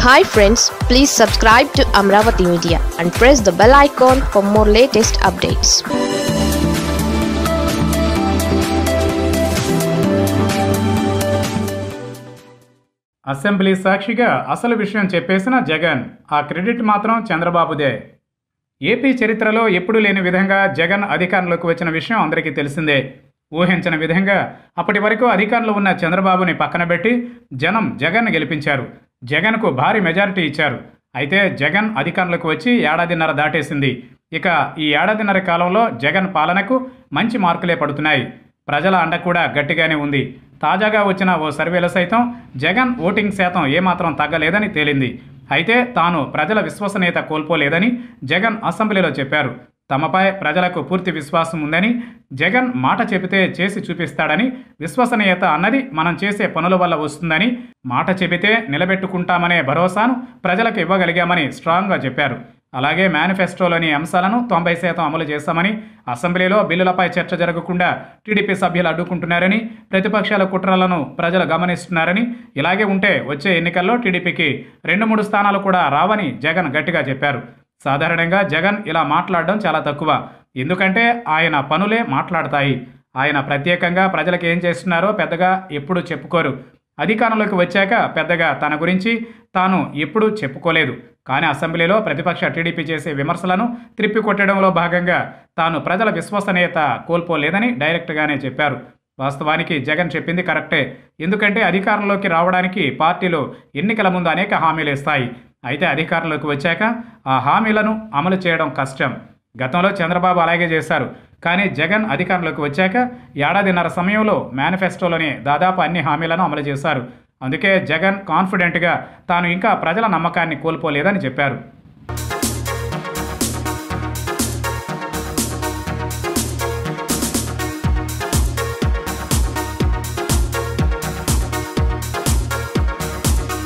hi friends please subscribe to Amaravati media and press the bell icon for more latest updates assembly సాక్షిగా అసలు విషయం చెప్పేసిన జగన్ ఆ credit మాత్రం చంద్రబాబుదే ఏపీ చరిత్రలో ఎప్పుడూ లేని విధంగా జగన్ అధికారంలోకి వచ్చిన విషయం అందరికీ తెలిసిందే ఊహించిన విధంగా అప్పటి వరకు అధికారంలో ఉన్న చంద్రబాబుని పక్కన పెట్టి జనం జగన్ గెలిపించారు జగన్కు భారీ మెజారిటీ ఇచ్చారు అయితే జగన్ అధికారంలోకి వచ్చి ఏడాదిన్నర దాటేసింది ఇక ఈ ఏడాదిన్నర కాలంలో జగన్ పాలనకు మంచి మార్కులే పడుతున్నాయి ప్రజల అండ కూడా గట్టిగానే ఉంది తాజాగా వచ్చిన ఓ సర్వేలో సైతం జగన్ ఓటింగ్ శాతం ఏమాత్రం తగ్గలేదని తేలింది అయితే తాను ప్రజల విశ్వసనీయత కోల్పోలేదని జగన్ అసెంబ్లీలో చెప్పారు తమపై ప్రజలకు పూర్తి విశ్వాసం ఉందని జగన్ మాట చెబితే చేసి చూపిస్తాడని విశ్వసనీయత అన్నది మనం చేసే పనుల వల్ల వస్తుందని మాట చెబితే నిలబెట్టుకుంటామనే భరోసాను ప్రజలకు ఇవ్వగలిగామని స్ట్రాంగ్గా చెప్పారు అలాగే మేనిఫెస్టోలోని అంశాలను తొంభై శాతం అమలు చేశామని అసెంబ్లీలో బిల్లులపై చర్చ జరగకుండా టీడీపీ సభ్యులు అడ్డుకుంటున్నారని ప్రతిపక్షాల కుట్రలను ప్రజలు గమనిస్తున్నారని ఇలాగే ఉంటే వచ్చే ఎన్నికల్లో టీడీపీకి రెండు మూడు స్థానాలు కూడా రావని జగన్ గట్టిగా చెప్పారు సాధారణంగా జగన్ ఇలా మాట్లాడడం చాలా తక్కువ ఎందుకంటే ఆయన పనులే మాట్లాడతాయి ఆయన ప్రత్యేకంగా ప్రజలకు ఏం చేస్తున్నారో పెద్దగా ఎప్పుడు చెప్పుకోరు అధికారంలోకి వచ్చాక పెద్దగా తన గురించి తాను ఎప్పుడూ చెప్పుకోలేదు కానీ అసెంబ్లీలో ప్రతిపక్ష టీడీపీ చేసే విమర్శలను త్రిప్పికొట్టడంలో భాగంగా తాను ప్రజల విశ్వసనీయత కోల్పోలేదని డైరెక్ట్గానే చెప్పారు వాస్తవానికి జగన్ చెప్పింది కరెక్టే ఎందుకంటే అధికారంలోకి రావడానికి పార్టీలు ఎన్నికల ముందు అనేక హామీలు ఇస్తాయి అయితే అధికారంలోకి వచ్చాక ఆ హామీలను అమలు చేయడం కష్టం గతంలో చంద్రబాబు అలాగే చేశారు కానీ జగన్ అధికారంలోకి వచ్చాక ఏడాదిన్నర సమయంలో మేనిఫెస్టోలోని దాదాపు అన్ని హామీలను అమలు చేశారు అందుకే జగన్ కాన్ఫిడెంట్గా తాను ఇంకా ప్రజల నమ్మకాన్ని కోల్పోలేదని చెప్పారు